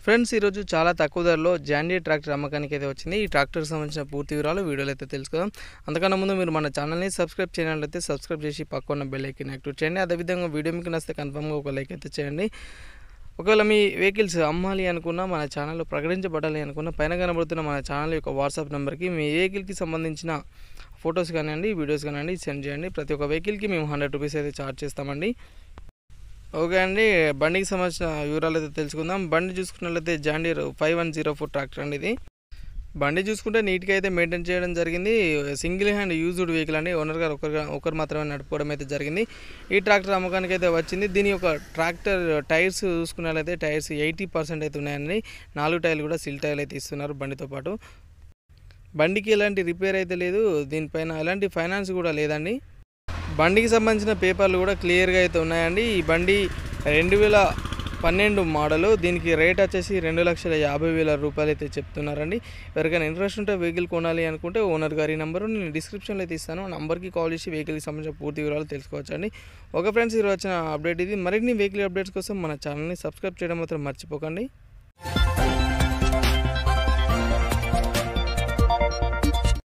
friends ఈరోజు చాలా తక్కువ ధరలో జాండీ ట్రాక్టర్ అమ్మకానికి అయితే వచ్చింది ఈ ట్రాక్టర్కి సంబంధించిన పూర్తి వివరాలు వీడియోలో అయితే తెలుసుకుందాం అంతకన్నా ముందు మీరు మన ఛానల్ని సబ్స్క్రైబ్ చేయనట్లయితే సబ్స్క్రైబ్ చేసి పక్కన బెల్ ఐకన్ యాక్టివేట్ చేయండి అదేవిధంగా వీడియో మీకు నచ్చితే కన్ఫర్మ్గా ఒక లైక్ అయితే చేయండి ఒకవేళ మీ వెహికల్స్ అమ్మాలి అనుకున్నా మన ఛానల్లో ప్రకటించబడాలి అనుకున్న పైన కనబడుతున్న మన ఛానల్ యొక్క వాట్సాప్ నెంబర్కి మీ వెహికల్కి సంబంధించిన ఫొటోస్ కానివ్వండి వీడియోస్ కానివ్వండి సెండ్ చేయండి ప్రతి ఒక్క వెహికల్కి మేము హండ్రెడ్ రూపీస్ అయితే ఛార్జ్ చేస్తామండి ఓకే అండి బండికి సంబంధించిన వివరాలు అయితే తెలుసుకుందాం బండి చూసుకున్నట్లయితే John Deere five one zero four tractor అండి ఇది బండి చూసుకుంటే నీట్గా అయితే మెయింటైన్ చేయడం జరిగింది సింగిల్ హ్యాండ్ యూజ్డ్ వెహికల్ అండి ఓనర్ గారు ఒకరు ఒకరు మాత్రమే నడుపుకోవడం అయితే జరిగింది ఈ ట్రాక్టర్ అమ్మకానికి అయితే వచ్చింది దీని యొక్క ట్రాక్టర్ టైర్స్ చూసుకున్నట్లయితే టైర్స్ ఎయిటీ పర్సెంట్ అయితే ఉన్నాయండి నాలుగు టైర్లు కూడా సిల్ టైర్లు అయితే ఇస్తున్నారు బండితో పాటు బండికి ఎలాంటి రిపేర్ అయితే లేదు దీనిపైన ఎలాంటి ఫైనాన్స్ కూడా లేదండి బండికి సంబంధించిన పేపర్లు కూడా క్లియర్గా అయితే ఉన్నాయండి ఈ బండి రెండు వేల పన్నెండు మోడలు దీనికి రేట్ వచ్చేసి రెండు లక్షల యాభై వేల రూపాయలు అయితే చెప్తున్నారండి ఎవరికైనా ఇంట్రెస్ట్ ఉంటే వెహికల్ కొనాలి అనుకుంటే ఓనర్ గారి నెంబరు నేను డిస్క్రిప్షన్లో అయితే ఇస్తాను ఆ నెంబర్కి కాల్ చేసి వెహికల్కి సంబంధించిన పూర్తి వివరాలు తెలుసుకోవచ్చండి ఓకే ఫ్రెండ్స్ ఈరోజు వచ్చిన అప్డేట్ ఇది మరిన్ని వెహికల్ అప్డేట్స్ కోసం మన ఛానల్ని సబ్స్క్రైబ్ చేయడం మాత్రం మర్చిపోకండి